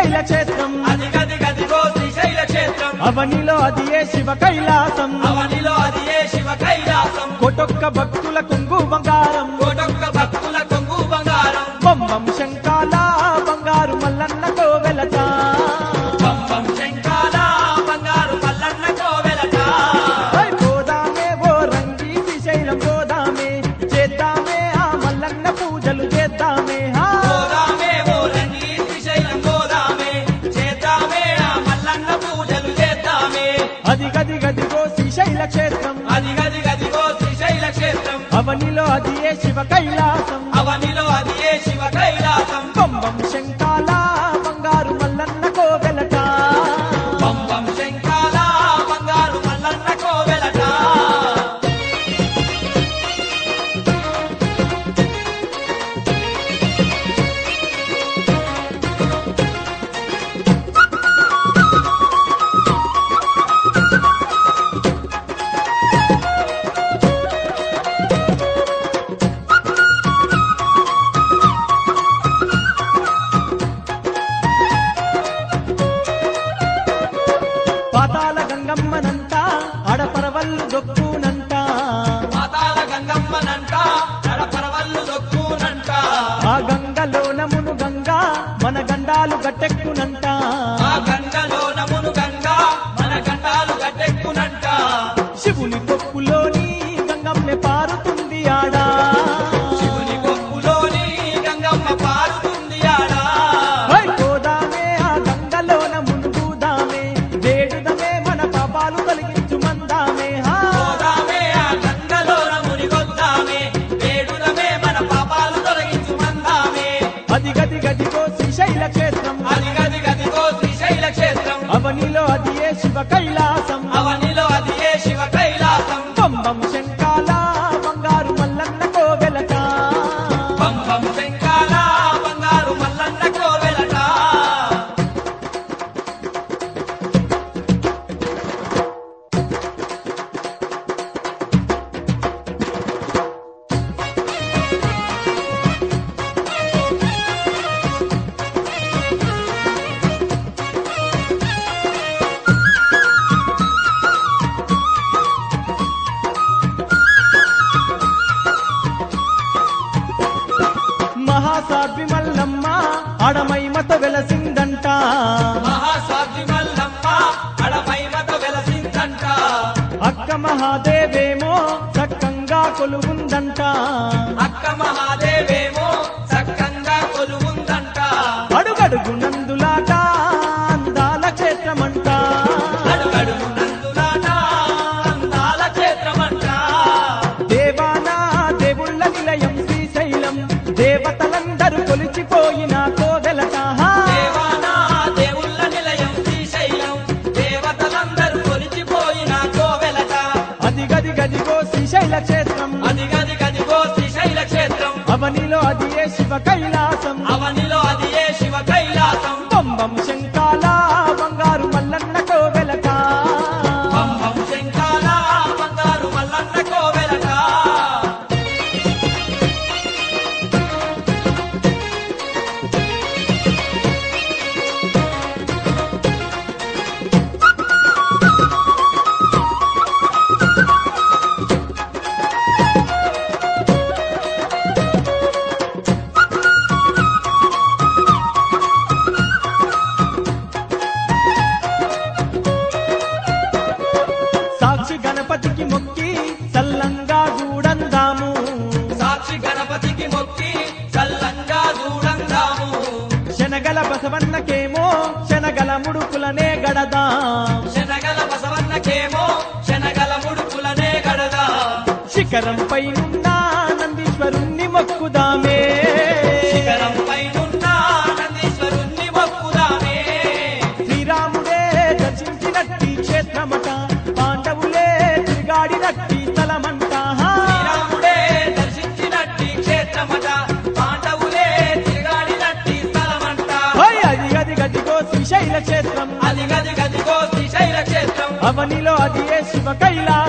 శ్రీశైల క్షేత్రం అది గది గదిగో శ్రీశైల క్షేత్రం అవనిలో అది ఏ శివ కైలాసం అవనిలో అది ఏ శివ కైలాసం కొటొక్క భక్తుల కుంగు బంగారం కోటొక్క భక్తుల కొంగు బంగారం బొమ్మం శంకాల బంగారు మల్లన్న కోవెలట పంపం శంకాల బంగారు మల్లన్న కోవెలట హై పోదామే ఓ రంగి శ్రీశైలం పోదామే చేద్దామే ఆ మల్లన్న పూజలు చేద్దామే హా. పోదామే ఓ రంగి శ్రీశైలం పోదామే చేద్దామే ఆ మల్లన్న పూజలు చేద్దామే అది గది గదిగో శ్రీశైల క్షేత్రం అది గది గదిగో శ్రీశైల క్షేత్రం అవనిలో అది ఏ శివ కైలాసం అవనిలో అది ఏ శివ కైలాసం బొమ్మం శంకాల బంగారు మల్లన్న కోవెలట పంపం శంకాల బంగారు మల్లన్న కోవెలట పాతాల గంగమ్మనంట ఆడపరవల్లు దొక్కునంట పాతాల గంగమ్మనంట నడపరవల్లు దొక్కునంట ఆ గంగలో నమును గంగా మన గండాలు గట్టెక్కునంట ఆ గంగలో నమును గంగ మన గండాలు గట్టెక్కునంట శివుని కొప్పులోని గంగమ్మె పారుతుంది ఆడా శివుని కొప్పులోని గంగమ్మ పారుతుంది ఆడా హై పోదామే ఆ గంగలోన మునుగుదామే వేడుదమే మన పాపాలు తొలగించు మందామే హా పోదామే ఆ గంగలోన మునిగొద్దామే వేడుదమే మన పాపాలు తొలగించు మందామే అది గది గదిగో శ్రీశైల క్షేత్రం అది గది గదిగో శ్రీశైల క్షేత్రం అవనిలో అది ఏ శివ కైలాసం అవనిలో అది ఏ శివ కైలాసం బొమ్మం శంకాల బంగారు మల్లన్న కోవెలట పంపం శంకాల బంగారు మల్లన్న కోవెలట మహాసాధ్వి మల్లమ్మ ఆడమైమత వెలసిందంట మహాసాధ్వి మల్లమ్మ అడమైమత వెలసిందంట అక్క మహాదేవేమో చక్కంగా కొలువుందంట అక్క మహాదేవేమో చక్కంగా కొలువుందంట అడుగడుగు నందులాట అందాల క్షేత్రమంట అడుగడుగు నందులాట అందాల క్షేత్రమంట దేవానా దేవుళ్ళ నిలయం శ్రీశైలం దేవతలందరూ కొలిచిపోయిన కోవెలట దేవానా దేవుళ్ళ నిలయం శ్రీశైలం దేవతలందరూ కొలిచిపోయిన కోవెలట అది గది గదిగో శ్రీశైల క్షేత్రం అది గది గదిగో శ్రీశైల క్షేత్రం అవనిలో అది ఏ శివ కైలాసం అవనిలో అది ఏ శివ కైలాసం బొమ్మం శంకాల బంగారు మల్లన్న కోవెలట పంపం శంకాల బంగారు మల్లన్న కోవెలట సాక్షి గణపతికి మొక్కి చల్లంగా చూడందాము సాక్షి గణపతికి మొక్కి చల్లంగా చూడందాము శనగల బసవన్నకేమో శనగల ముడుకులనే గడదాం శనగల బసవన్నకేమో శనగల ముడుకులనే గడదా శిఖరం పైనున్న నందీశ్వరుణ్ణి మొక్కుదామే శిఖరం పైనున్న నందీశ్వరుణ్ణి మొక్కుదామే శ్రీరాముడే దర్శించినట్టి క్షేత్రమట పాండవులే తిరిగాడినట్టి స్థలమంట శ్రీరాముడే దర్శించినట్టి క్షేత్రమట పాండవులే తిరగాడినట్టి స్థలమంట హోయ్ అది గది గదిగో శ్రీశైల క్షేత్రం అది గది గదిగో శ్రీశైల క్షేత్రం అవనిలో అది ఏ శివ కైలా